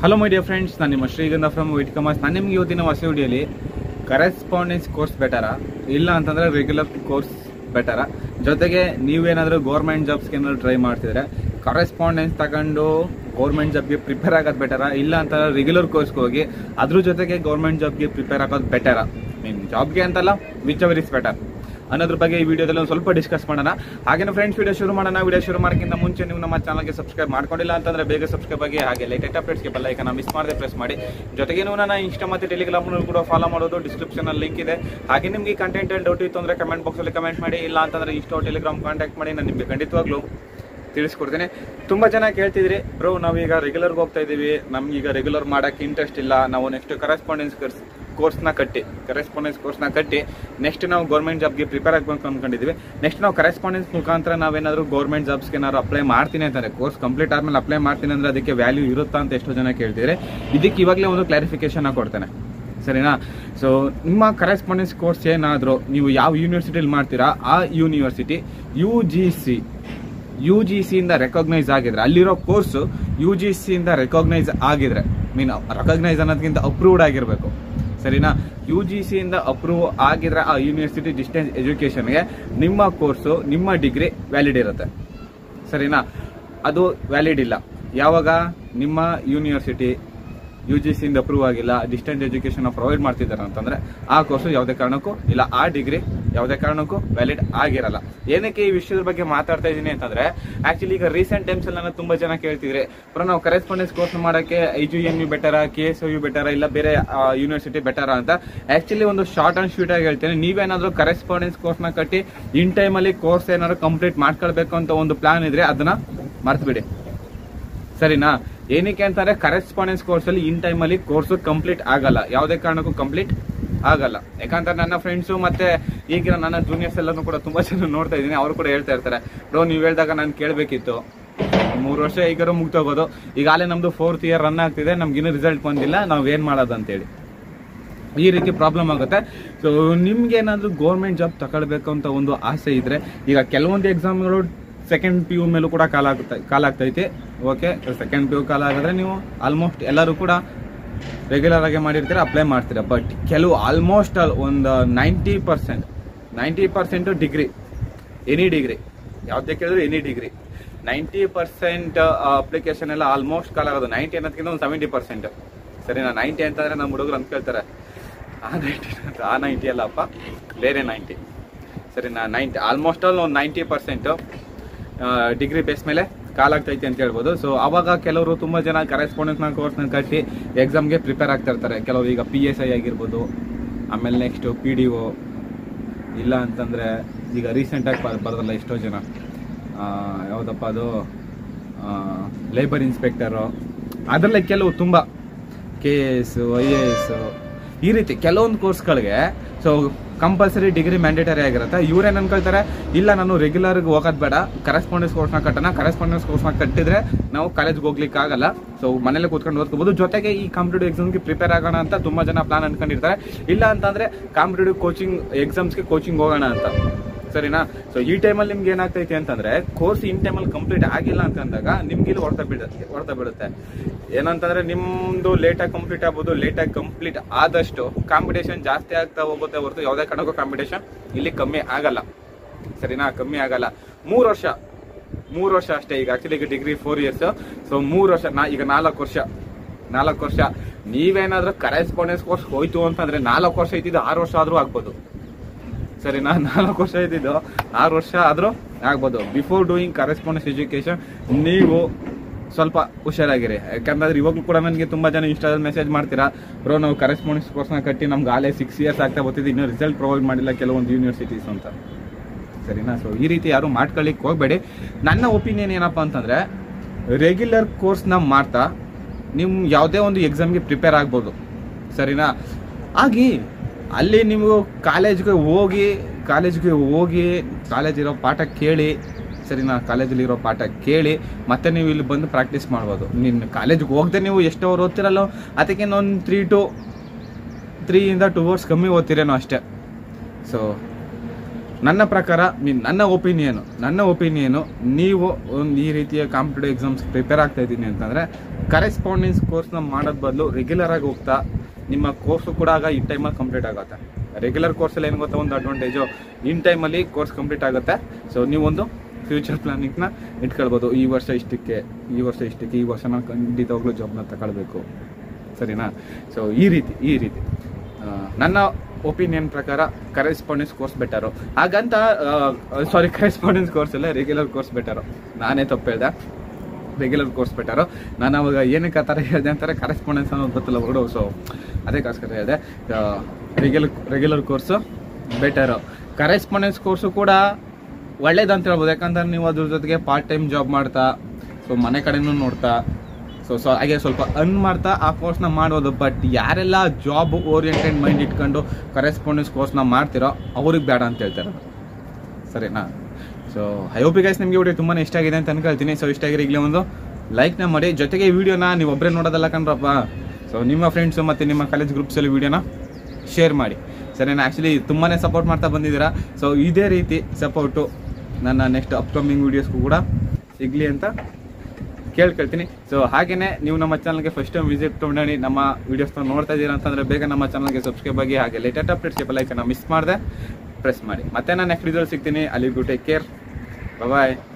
hello my dear friends ನಾನು ನಿಮ್ಮ ಶ್ರೀಗಂಧ ಫ್ರಮ್ ವೈಟ್ ಕಮರ್ಸ್ ನಾನು ನಿಮ್ಗೆ ಇವತ್ತಿನ ಹೊಸ ವಿಡಿಯೋಲಿ ಕರೆಸ್ಪಾಂಡೆನ್ಸ್ ಕೋರ್ಸ್ ಬೆಟರಾ ಇಲ್ಲ ಅಂತಂದರೆ ರೆಗ್ಯುಲರ್ ಕೋರ್ಸ್ ಬೆಟರಾ ಜೊತೆಗೆ ನೀವೇನಾದರೂ ಗೌರ್ಮೆಂಟ್ ಜಾಬ್ಸ್ಗೆ ಏನಾದ್ರು ಟ್ರೈ ಮಾಡ್ತಿದ್ರೆ ಕರೆಸ್ಪಾಂಡೆನ್ಸ್ ತಗೊಂಡು ಗೌರ್ಮೆಂಟ್ ಜಾಬ್ಗೆ ಪ್ರಿಪೇರ್ ಆಗೋದು ಬೆಟರಾ ಇಲ್ಲ ಅಂತಂದ್ರೆ ರೆಗ್ಯುಲರ್ ಕೋರ್ಸ್ಗೆ ಹೋಗಿ ಅದ್ರ ಜೊತೆಗೆ ಗೌರ್ಮೆಂಟ್ ಜಾಬ್ಗೆ ಪ್ರಿಪೇರ್ ಆಗೋದು ಬೆಟರಾ ಮೀನ್ ಜಾಬ್ಗೆ ಅಂತಲ್ಲ ವಿಚ್ ಅವರ್ ಇಸ್ ಬೆಟರ್ ಅನ್ನೋದ್ರ ಬಗ್ಗೆ ಈ ವಿಡಿಯೋದಲ್ಲಿ ಒಂದು ಸ್ವಲ್ಪ ಡಿಸ್ಕಸ್ ಮಾಡೋಣ ಹಾಗೇನು ಫ್ರೆಂಡ್ಸ್ ವಿಡಿಯೋ ಶುರು ಮಾಡೋಣ ವಿಡಿಯೋ ಶುರು ಮಾಡೋಕ್ಕಿಂತ ಮುಂಚೆ ನೀವು ನಮ್ಮ ಚಾನಲ್ಗೆ ಸಬ್ಸ್ಕ್ರೈಬ್ ಮಾಡ್ಕೊಂಡಿಲ್ಲ ಅಂತಂದ್ರೆ ಬೇಗ ಸಬ್ಸ್ಕ್ರೈಬ್ ಆಗಿ ಹಾಗೆ ಲೇಟೆಸ್ಟ್ ಅಪ್ಡೇಟ್ಸ್ಗೆ ಬೆಲ್ ಐಕನ್ನ ಮಿಸ್ ಮಾಡದೆ ಪ್ರೆಸ್ ಮಾಡಿ ಜೊತೆಗೆ ನೀವು ನನ್ನ ಇನ್ಸ್ಟಾ ಮತ್ತು ಟೆಲಿಗ್ರಾಮ್ನಲ್ಲೂ ಕೂಡ ಫಾಲೋ ಮಾಡೋದು ಡಿಸ್ಕ್ರಿಪ್ಷನಲ್ಲಿ ಲಿಂಕ್ ಇದೆ ಹಾಗೆ ನಿಮಗೆ ಕಂಟೆಂಟ್ ಡೌಟ್ ಇತ್ತು ಅಂದರೆ ಕಮೆಂಟ್ ಬಾಕ್ಸಲ್ಲಿ ಕಮೆಂಟ್ ಮಾಡಿ ಇಲ್ಲ ಅಂತಂದ್ರೆ ಇನ್ಸ್ಟಾ ಟೆಲಿಗ್ರಾಮ್ ಕಾಂಟ್ಯಾಕ್ಟ್ ಮಾಡಿ ನಾನು ನಿಮಗೆ ಖಂಡಿತವಾಗ್ಲೂ ತಿಳಿಸ್ಕೊಡ್ತೀನಿ ತುಂಬ ಜನ ಕೇಳ್ತಿದ್ರಿ ಬ್ರೋ ನಾವೀಗ ರೆಗ್ಯುಲರ್ಗೆ ಹೋಗ್ತಾ ಇದ್ದೀವಿ ನಮ್ಗೀಗ ರೆಗ್ಯುಲರ್ ಮಾಡೋಕ್ಕೆ ಇಂಟ್ರೆಸ್ಟ್ ಇಲ್ಲ ನಾವು ನೆಕ್ಸ್ಟ್ ಕರೆಸ್ಪಾಂಡೆನ್ಸ್ ಕೋರ್ಸ್ನ ಕಟ್ಟಿ ಕರೆಸ್ಪಾಂಡೆನ್ಸ್ ಕೋರ್ಸ್ನ ಕಟ್ಟಿ ನೆಕ್ಸ್ಟ್ ನಾವು ಗೌರ್ಮೆಂಟ್ ಜಾಬ್ಗೆ ಪ್ರಿಪೇರ್ ಆಗಬೇಕು ಅಂದ್ಕೊಂಡಿದ್ದೀವಿ ನೆಕ್ಸ್ಟ್ ನಾವು ಕರೆಸ್ಪಾಂಡೆನ್ಸ್ ಮುಖಾಂತರ ನಾವೇನಾದರೂ ಗೌರ್ಮೆಂಟ್ ಜಾಬ್ಸ್ಗೆ ಏನಾದ್ರು ಅಪ್ಲೈ ಮಾಡ್ತೀನಿ ಅಂತಾರೆ ಕೋರ್ಸ್ ಕಂಪ್ಲೀಟ್ ಆದ್ಮೇಲೆ ಅಪ್ಲೈ ಮಾಡ್ತೀನಿ ಅಂದ್ರೆ ಅದಕ್ಕೆ ವ್ಯಾಲ್ಯೂ ಇರುತ್ತಾ ಅಂತ ಎಷ್ಟೋ ಜನ ಕೇಳ್ತಿದ್ರೆ ಇದಕ್ಕೆ ಇವಾಗಲೇ ಒಂದು ಕ್ಲಾರಿಫಿಕೇಶನ್ ಕೊಡ್ತೇನೆ ಸರಿನಾ ಸೊ ನಿಮ್ಮ ಕರೆಸ್ಪಾಂಡೆನ್ಸ್ ಕೋರ್ಸ್ ಏನಾದರೂ ನೀವು ಯಾವ ಯೂನಿವರ್ಸಿಟಿಲಿ ಮಾಡ್ತೀರಾ ಆ university U G C U G ಸಿಯಿಂದ ರೆಕಾಗ್ನೈಸ್ ಆಗಿದ್ರೆ ಅಲ್ಲಿರೋ ಕೋರ್ಸು ಯು ಜಿ ಸಿಯಿಂದ ರೆಕಾಗ್ನೈಸ್ ಆಗಿದ್ರೆ ಮೀನ್ ರೆಕಾಗ್ನೈಸ್ ಅನ್ನೋದಕ್ಕಿಂತ ಅಪ್ರೂವ್ಡ್ ಆಗಿರಬೇಕು ಸರಿನಾ ಯು ಜಿ ಸಿಯಿಂದ ಅಪ್ರೂವ್ ಆಗಿದ್ರೆ ಆ ಯೂನಿವರ್ಸಿಟಿ ಡಿಸ್ಟೆನ್ಸ್ ಎಜುಕೇಷನ್ಗೆ ನಿಮ್ಮ ಕೋರ್ಸು ನಿಮ್ಮ ಡಿಗ್ರಿ ವ್ಯಾಲಿಡ್ ಇರುತ್ತೆ ಸರಿನಾ ಅದು ವ್ಯಾಲಿಡ್ ಇಲ್ಲ ಯಾವಾಗ ನಿಮ್ಮ ಯೂನಿವರ್ಸಿಟಿ ಯು ಜಿ ಸಿಯಿಂದ ಅಪ್ರೂವ್ ಆಗಿಲ್ಲ ಡಿಸ್ಟೆನ್ಸ್ ಎಜುಕೇಶನ್ ಪ್ರೊವೈಡ್ ಮಾಡ್ತಿದ್ದಾರೆ ಅಂತಂದ್ರೆ ಆ ಕೋರ್ಸು ಯಾವುದೇ ಕಾರಣಕ್ಕೂ ಇಲ್ಲ ಆ ಡಿಗ್ರಿ ಯಾವುದೇ ಕಾರಣಕ್ಕೂ ವ್ಯಾಲಿಡ್ ಆಗಿರಲ್ಲ ಏನಕ್ಕೆ ಈ ವಿಷಯದ ಬಗ್ಗೆ ಮಾತಾಡ್ತಾ ಇದ್ದೀನಿ ಅಂತಂದ್ರೆ ಆಕ್ಚುಲಿ ಈಗ ರೀಸೆಂಟ್ ಟೈಮ್ಸ್ ಅಲ್ಲಿ ನಾನು ತುಂಬಾ ಜನ ಕೇಳ್ತಿದ್ರೆ ಬ್ರೋ ನಾವು ಕರೆಸ್ಪಾಂಡೆನ್ಸ್ ಕೋರ್ಸ್ ಮಾಡೋಕ್ಕೆ ಐ ಜಿ ಎನ್ ಯು ಬೆಟರ ಕೆ ಎಸ್ ಯು ಬೆಟರ ಇಲ್ಲ ಬೇರೆ ಯೂನಿವರ್ಸಿಟಿ ಬೆಟರ ಅಂತ ಆಕ್ಚುಲಿ ಒಂದು ಶಾರ್ಟ್ ಅಂಡ್ ಸ್ವೀಟ್ ಆಗಿ ಹೇಳ್ತೇನೆ ನೀವೇನಾದ್ರೂ ಕರೆಸ್ಪಾಂಡೆನ್ಸ್ ಕೋರ್ಸ್ನ ಕಟ್ಟಿ ಇನ್ ಟೈಮಲ್ಲಿ ಕೋರ್ಸ್ ಏನಾದ್ರು ಕಂಪ್ಲೀಟ್ ಮಾಡ್ಕೊಳ್ಬೇಕು ಅಂತ ಒಂದು ಪ್ಲಾನ್ ಇದ್ರೆ ಅದನ್ನ ಮರ್ತ್ಬಿಡಿ ಸರಿನಾ ಏನಕ್ಕೆ ಅಂತಾರೆ ಕರೆಸ್ಪಾಂಡೆನ್ಸ್ ಕೋರ್ಸ್ ಅಲ್ಲಿ ಇನ್ ಟೈಮ್ ಅಲ್ಲಿ ಕೋರ್ಸ್ ಕಂಪ್ಲೀಟ್ ಆಗಲ್ಲ ಯಾವುದೇ ಕಾರಣಕ್ಕೂ ಕಂಪ್ಲೀಟ್ ಆಗಲ್ಲ ಯಾಕಂದ್ರೆ ನನ್ನ ಫ್ರೆಂಡ್ಸು ಮತ್ತೆ ಈಗಿನ ನನ್ನ ಜೂನಿಯರ್ಸ್ ಎಲ್ಲರೂ ಕೂಡ ತುಂಬಾ ಜನ ನೋಡ್ತಾ ಇದ್ದೀನಿ ಅವರು ಕೂಡ ಹೇಳ್ತಾ ಇರ್ತಾರೆ ಬ್ರೋ ನೀವು ಹೇಳ್ದಾಗ ನಾನು ಕೇಳಬೇಕಿತ್ತು ಮೂರು ವರ್ಷ ಈಗಾರು ಮುಗ್ದೋಗೋದು ಈಗಾಗಲೇ ನಮ್ದು ಫೋರ್ತ್ ಇಯರ್ ರನ್ ಆಗ್ತಿದೆ ನಮ್ಗಿನ್ನೂ ರಿಸಲ್ಟ್ ಬಂದಿಲ್ಲ ನಾವ್ ಏನ್ ಮಾಡೋದು ಅಂತೇಳಿ ಈ ರೀತಿ ಪ್ರಾಬ್ಲಮ್ ಆಗುತ್ತೆ ಸೊ ನಿಮ್ಗೆ ಏನಾದ್ರು ಗೌರ್ಮೆಂಟ್ ಜಾಬ್ ತಗೊಳ್ಬೇಕು ಅಂತ ಒಂದು ಆಸೆ ಇದ್ರೆ ಈಗ ಕೆಲವೊಂದು ಎಕ್ಸಾಮ್ಗಳು ಸೆಕೆಂಡ್ ಪಿ ಯು ಮೇಲೂ ಕೂಡ ಕಾಲ ಆಗುತ್ತೆ ಕಾಲ ಆಗ್ತೈತಿ ಓಕೆ ಸೆಕೆಂಡ್ ಪಿ ಯು ಕಾಲ ಆಗಿದ್ರೆ ನೀವು ಆಲ್ಮೋಸ್ಟ್ ಎಲ್ಲರೂ ಕೂಡ ರೆಗ್ಯುಲರ್ ಆಗಿ ಮಾಡಿರ್ತೀರ ಅಪ್ಲೈ ಮಾಡ್ತೀರಾ ಬಟ್ ಕೆಲವು ಆಲ್ಮೋಸ್ಟ್ ಒಂದು ninety percent ninety percent degree any degree ಯಾವುದೇ ಕೇಳಿದ್ರು any degree ninety percent application ಎಲ್ಲ ಆಲ್ಮೋಸ್ಟ್ ಕಾಲ ಆಗೋದು ನೈಂಟಿ ಅನ್ನೋದಕ್ಕಿಂತ ಒಂದು ಸೆವೆಂಟಿ ಪರ್ಸೆಂಟ್ ಸರಿನಾ ನೈಂಟಿ ಅಂತಂದ್ರೆ ನಮ್ಮ ಹುಡುಗರು ಅಂತ ಕೇಳ್ತಾರೆ ಆ ನೈಂಟಿ ಆ ನೈಂಟಿ ಅಲ್ಲಪ್ಪ ಬೇರೆ ನೈಂಟಿ ಸರಿನಾ ನೈಂಟಿ ಆಲ್ಮೋಸ್ಟ್ ಆಲ್ ಒಂದು ನೈಂಟಿ ಪರ್ಸೆಂಟು ಡಿಗ್ರಿ ಬೇಸ್ ಮೇಲೆ ಕಾಲಾಗ್ತೈತಿ ಅಂತ ಹೇಳ್ಬೋದು ಸೊ ಅವಾಗ ಕೆಲವರು ತುಂಬ ಜನ ಕರೆಸ್ಪಾಂಡೆನ್ಸ್ನ ಕೋರ್ಸ್ನ ಕಟ್ಟಿ ಎಕ್ಸಾಮ್ಗೆ ಪ್ರಿಪೇರ್ ಆಗ್ತಾ ಇರ್ತಾರೆ ಕೆಲವರು ಈಗ ಪಿ ಎಸ್ ಐ ಆಗಿರ್ಬೋದು ಆಮೇಲೆ ನೆಕ್ಸ್ಟು ಪಿ ಡಿ ಒ ಇಲ್ಲ ಅಂತಂದರೆ ಈಗ ರೀಸೆಂಟಾಗಿ ಬರೋದಲ್ಲ ಎಷ್ಟೋ ಜನ ಆ, ಯಾವುದಪ್ಪ ಅದು ಲೇಬರ್ ಇನ್ಸ್ಪೆಕ್ಟರು ಅದರಲ್ಲೇ ಕೆಲವು ತುಂಬ K S I A S ಈ ರೀತಿ ಕೆಲವೊಂದು ಕೋರ್ಸ್ಗಳಿಗೆ ಸೊ ಕಂಪಲ್ಸರಿ ಡಿಗ್ರಿ ಮ್ಯಾಂಡೇಟರಿ ಆಗಿರುತ್ತೆ ಇವ್ರೇನು ಅನ್ಕೊಳ್ತಾರೆ ಇಲ್ಲ ನಾನು ರೆಗ್ಯುಲರ್ಗೆ ಹೋಗೋದು ಬೇಡ ಕರೆಸ್ಪಾಂಡೆನ್ಸ್ ಕೋರ್ಸ್ನ ಕಟ್ಟೋಣ ಕರೆಸ್ಪಾಂಡೆನ್ಸ್ ಕೋರ್ಸ್ನ ಕಟ್ಟಿದ್ರೆ ನಾವು ಕಾಲೇಜ್ಗೆ ಹೋಗ್ಲಿಕ್ಕೆ ಆಗಲ್ಲ ಸೊ ಮನೇಲೆ ಕೂತ್ಕೊಂಡು ಓದ್ಕೋಬಹುದು ಜೊತೆಗೆ ಈ ಕಾಂಪಿಟೇಟಿವ್ ಎಕ್ಸಾಮ್ಗೆ ಪ್ರಿಪೇರ್ ಆಗೋಣ ಅಂತ ತುಂಬ ಜನ ಪ್ಲಾನ್ ಅನ್ಕೊಂಡಿರ್ತಾರೆ ಇಲ್ಲ ಅಂತಂದ್ರೆ ಕಾಂಪಿಟೇಟಿವ್ ಕೋಚಿಂಗ್ ಎಕ್ಸಾಮ್ಸ್ಗೆ ಕೋಚಿಂಗ್ ಹೋಗೋಣ ಅಂತ ಸರಿನಾ ಸೊ ಈ ಟೈಮಲ್ಲಿ ನಿಮ್ಗೆ ಏನಾಗ್ತೈತೆ ಅಂತಂದ್ರೆ ಕೋರ್ಸ್ ಇನ್ ಟೈಮಲ್ಲಿ ಕಂಪ್ಲೀಟ್ ಆಗಿಲ್ಲ ಅಂತಂದಾಗ ನಿಮ್ಗೆ ಇಲ್ಲಿ ಹೊಡ್ತಾ ಬಿಡುತ್ತೆ ಹೊಡ್ತಾ ಬಿಡುತ್ತೆ ಏನಂತಂದ್ರೆ ನಿಮ್ದು ಲೇಟಾಗಿ ಕಂಪ್ಲೀಟ್ ಆಗ್ಬೋದು ಲೇಟಾಗಿ ಕಂಪ್ಲೀಟ್ ಆದಷ್ಟು ಕಾಂಪಿಟೇಷನ್ ಜಾಸ್ತಿ ಆಗ್ತಾ ಹೋಗುತ್ತೆ ಹೊರತು ಯಾವುದೇ ಕಾರಣಕ್ಕೂ ಕಾಂಪಿಟೇಷನ್ ಇಲ್ಲಿ ಕಮ್ಮಿ ಆಗಲ್ಲ ಸರಿನಾ ಕಮ್ಮಿ ಆಗಲ್ಲ ಮೂರು ವರ್ಷ ಮೂರು ವರ್ಷ ಅಷ್ಟೇ ಈಗ ಆಕ್ಚುಲಿ ಈಗ ಡಿಗ್ರಿ ಫೋರ್ ಇಯರ್ಸ್ ಸೊ ಮೂರು ವರ್ಷ ನಾ ಈಗ ನಾಲ್ಕು ವರ್ಷ ನಾಲ್ಕು ವರ್ಷ ನೀವೇನಾದ್ರೂ ಕರೆಸ್ಪಾಂಡೆನ್ಸ್ ಕೋರ್ಸ್ ಹೋಯ್ತು ಅಂತಂದ್ರೆ ನಾಲ್ಕು ವರ್ಷ ಇದ್ದಿದ್ದು ಆರು ವರ್ಷ ಆದ್ರೂ ಆಗ್ಬೋದು ಸರಿನಾ ನಾಲ್ಕು ವರ್ಷ ಇದ್ದಿದ್ದು ಆರು ವರ್ಷ ಆದ್ರೂ ಆಗ್ಬೋದು ಬಿಫೋರ್ ಡೂಯಿಂಗ್ ಕರೆಸ್ಪಾಂಡೆನ್ಸ್ ಎಜುಕೇಶನ್ ನೀವು ಸ್ವಲ್ಪ ಹುಷಾರಾಗಿರಿ ಯಾಕಂದ್ರೆ ಇವಾಗಲೂ ಕೂಡ ನನಗೆ ತುಂಬಾ ಜನ ಇನ್ಸ್ಟಾದಲ್ಲಿ ಮೆಸೇಜ್ ಮಾಡ್ತೀರಾ ಬ್ರೋ ನಾವು ಕರೆಸ್ಪಾಂಡೆನ್ಸ್ ಕೋರ್ಸ್ನ ಕಟ್ಟಿ ನಮ್ಗೆ ಆಲೇ ಸಿಕ್ಸ್ ಇಯರ್ಸ್ ಆಗ್ತಾ ಬರ್ತಿದ್ದು ಇನ್ನೂ ರಿಸಲ್ಟ್ ಪ್ರೊವೈಡ್ ಮಾಡಿಲ್ಲ ಕೆಲವೊಂದು ಯೂನಿವರ್ಸಿಟೀಸ್ ಅಂತ ಸರಿನಾ ಸೊ ಈ ರೀತಿ ಯಾರು ಮಾಡ್ಕೊಳ್ಳಿಕ್ಕೆ ಹೋಗಬೇಡಿ ನನ್ನ ಒಪಿನಿಯನ್ ಏನಪ್ಪ ಅಂತಂದ್ರೆ ರೆಗ್ಯುಲರ್ ಕೋರ್ಸ್ನ ಮಾಡ್ತಾ ನೀವು ಯಾವುದೇ ಒಂದು ಎಕ್ಸಾಮ್ಗೆ ಪ್ರಿಪೇರ್ ಆಗ್ಬೋದು ಸರಿನಾ ಆಗಿ ಅಲ್ಲಿ ನೀವು ಕಾಲೇಜ್ಗೆ ಹೋಗಿ ಕಾಲೇಜ್ಗೆ ಹೋಗಿ ಕಾಲೇಜ್ ಇರೋ ಪಾಠ ಕೇಳಿ ಸರಿನಾ ಕಾಲೇಜಲ್ಲಿ ಇರೋ ಪಾಠ ಕೇಳಿ ಮತ್ತೆ ನೀವು ಇಲ್ಲಿ ಬಂದು ಪ್ರಾಕ್ಟೀಸ್ ಮಾಡ್ಬೋದು ನಿನ್ನ ಕಾಲೇಜ್ಗೆ ಹೋಗದೆ ನೀವು ಎಷ್ಟು ಅವ್ರು ಓದ್ತಿರಲ್ಲೋ ಅದಕ್ಕೆ ಒಂದು ತ್ರೀ ಟು ತ್ರೀಯಿಂದ ಟೂ ಅವರ್ಸ್ ಕಮ್ಮಿ ಓದ್ತಿರೇನೋ ಅಷ್ಟೇ ಸೊ ನನ್ನ ಪ್ರಕಾರ ಮೀನ್ ನನ್ನ ಒಪಿನಿಯನು ನನ್ನ ಒಪಿನಿಯನು ನೀವು ಒಂದು ಈ ರೀತಿಯ ಕಾಂಪಿಟೇಟಿವ್ ಎಕ್ಸಾಮ್ಸ್ ಪ್ರಿಪೇರ್ ಆಗ್ತಾ ಇದ್ದೀನಿ ಅಂತಂದರೆ ಕರೆಸ್ಪಾಂಡೆನ್ಸ್ ಕೋರ್ಸ್ನ ಮಾಡೋದ್ ಬದಲು ರೆಗ್ಯುಲರ್ ಆಗಿ ಹೋಗ್ತಾ ನಿಮ್ಮ ಕೋರ್ಸು ಕೂಡ ಆಗ ಈ ಟೈಮಲ್ಲಿ ಕಂಪ್ಲೀಟ್ ಆಗುತ್ತೆ ರೆಗ್ಯುಲರ್ ಕೋರ್ಸಲ್ಲಿ ಏನು ಗೊತ್ತಾ ಒಂದು ಅಡ್ವಾಂಟೇಜು ಇನ್ ಟೈಮಲ್ಲಿ ಕೋರ್ಸ್ ಕಂಪ್ಲೀಟ್ ಆಗುತ್ತೆ ಸೊ ನೀವೊಂದು ಫ್ಯೂಚರ್ ಪ್ಲಾನಿಂಗ್ನ ಇಟ್ಕೊಳ್ಬೋದು ಈ ವರ್ಷ ಇಷ್ಟಕ್ಕೆ ಈ ವರ್ಷ ಇಷ್ಟಕ್ಕೆ ಈ ವರ್ಷ ನಾನು ಖಂಡಿತವಾಗ್ಲೂ ಜಾಬ್ನ ತಗೊಳ್ಬೇಕು ಸರಿನಾ ಸೊ ಈ ರೀತಿ ಈ ರೀತಿ ಆ, ನನ್ನ ಒಪಿನಿಯನ್ ಪ್ರಕಾರ ಕರೆಸ್ಪಾಂಡೆನ್ಸ್ ಕೋರ್ಸ್ ಬೆಟರು ಹಾಗಂತ ಸಾರಿ ಕರೆಸ್ಪಾಂಡೆನ್ಸ್ ಕೋರ್ಸ್ ಅಲ್ಲ ರೆಗ್ಯುಲರ್ ಕೋರ್ಸ್ ಬೆಟರು ನಾನೇ ತಪ್ಪು ಹೇಳ್ದೆ ರೆಗ್ಯುಲರ್ ಕೋರ್ಸ್ ಬೆಟರು ನಾನು ಅವಾಗ ಏನಕ್ಕೆ ಆ ಥರ ಹೇಳಿದೆ ಅಂತಾರೆ ಕರೆಸ್ಪಾಂಡೆನ್ಸ್ ಅನ್ನೋದು ಗೊತ್ತಿಲ್ಲ ಹೊರಡು ಸೊ ಅದಕ್ಕೋಸ್ಕರ ಹೇಳಿದೆ regular regular course better correspondence course ಕೂಡ ಒಳ್ಳೇದಂತ ಹೇಳ್ಬೋದು ಯಾಕಂದ್ರೆ ನೀವು ಅದ್ರ ಜೊತೆಗೆ ಪಾರ್ಟ್ ಟೈಮ್ ಜಾಬ್ ಮಾಡ್ತಾ ಸೊ ಮನೆ ಕಡೆನೂ ನೋಡ್ತಾ ಸೊ ಸೊ ಹಾಗೆ ಸ್ವಲ್ಪ ಅರ್ನ್ ಮಾಡ್ತಾ ಆ ಕೋರ್ಸ್ನ ಮಾಡ್ಬೋದು ಬಟ್ ಯಾರೆಲ್ಲ ಜಾಬ್ ಓರಿಯೆಂಟೆಡ್ ಮೈಂಡ್ ಇಟ್ಕೊಂಡು ಕರೆಸ್ಪಾಂಡೆನ್ಸ್ ಕೋರ್ಸ್ನ ಮಾಡ್ತಿರೋ ಅವ್ರಿಗೆ ಬೇಡ ಅಂತ ಹೇಳ್ತಾರೆ ಸರಿನಾ ಸೊ ಐ ಹೋಪ್ ಗೈಸ್ ನಿಮಗೆ ವಿಡಿಯೋ ತುಂಬಾ ಇಷ್ಟ ಆಗಿದೆ ಅಂತ ಅನ್ಕೊಳ್ತೀನಿ ಸೊ ಇಷ್ಟ ಆಗಿರೋ ಈಗಲೇ ಒಂದು ಲೈಕ್ನ ಮಾಡಿ ಜೊತೆಗೆ ಈ ವಿಡಿಯೋನ ನೀವು ಒಬ್ಬರೇ ನೋಡೋದಲ್ಲ ಕಣ್ರಪ್ಪ ಸೊ ನಿಮ್ಮ ಫ್ರೆಂಡ್ಸು ಮತ್ತು ನಿಮ್ಮ ಕಾಲೇಜ್ ಗ್ರೂಪ್ಸಲ್ಲಿ ವಿಡಿಯೋನ ಶೇರ್ ಮಾಡಿ ಸರಿನಾ ಆ್ಯಕ್ಚುಲಿ ತುಂಬಾ ಸಪೋರ್ಟ್ ಮಾಡ್ತಾ ಬಂದಿದ್ದೀರಾ ಸೊ ಇದೇ ರೀತಿ ಸಪೋರ್ಟು ನನ್ನ ನೆಕ್ಸ್ಟ್ ಅಪ್ಕಮಿಂಗ್ ವೀಡಿಯೋಸ್ಗೂ ಕೂಡ ಸಿಗಲಿ ಅಂತ ಕೇಳ್ಕೊಳ್ತೀನಿ ಸೊ ಹಾಗೇನೆ ನೀವು ನಮ್ಮ ಚಾನಲ್ಗೆ ಫಸ್ಟ್ ಟೈಮ್ ವಿಸಿಟ್ ಮಾಡಿ ನಮ್ಮ ವಿಡಿಯೋಸ್ನ ನೋಡ್ತಾ ಇದ್ದೀರಾ ಅಂತಂದ್ರೆ ಬೇಗ ನಮ್ಮ ಚಾನಲ್ಗೆ ಸಬ್ಸ್ಕ್ರೈಬ್ ಆಗಿ ಹಾಗೆ ಲೇಟೆಸ್ಟ್ ಅಪ್ಡೇಟ್ಸ್ ಲೈಕನ್ನು ಮಿಸ್ ಮಾಡಿದೆ ಪ್ರೆಸ್ ಮಾಡಿ ಮತ್ತೆ ನಾನು ನೆಕ್ಸ್ಟ್ ವಿಡಿಯೋ ಸಿಗ್ತೀನಿ ಅಲ್ಲಿಗೂ ಟೇಕ್ ಕೇರ್ ಬಾಯ್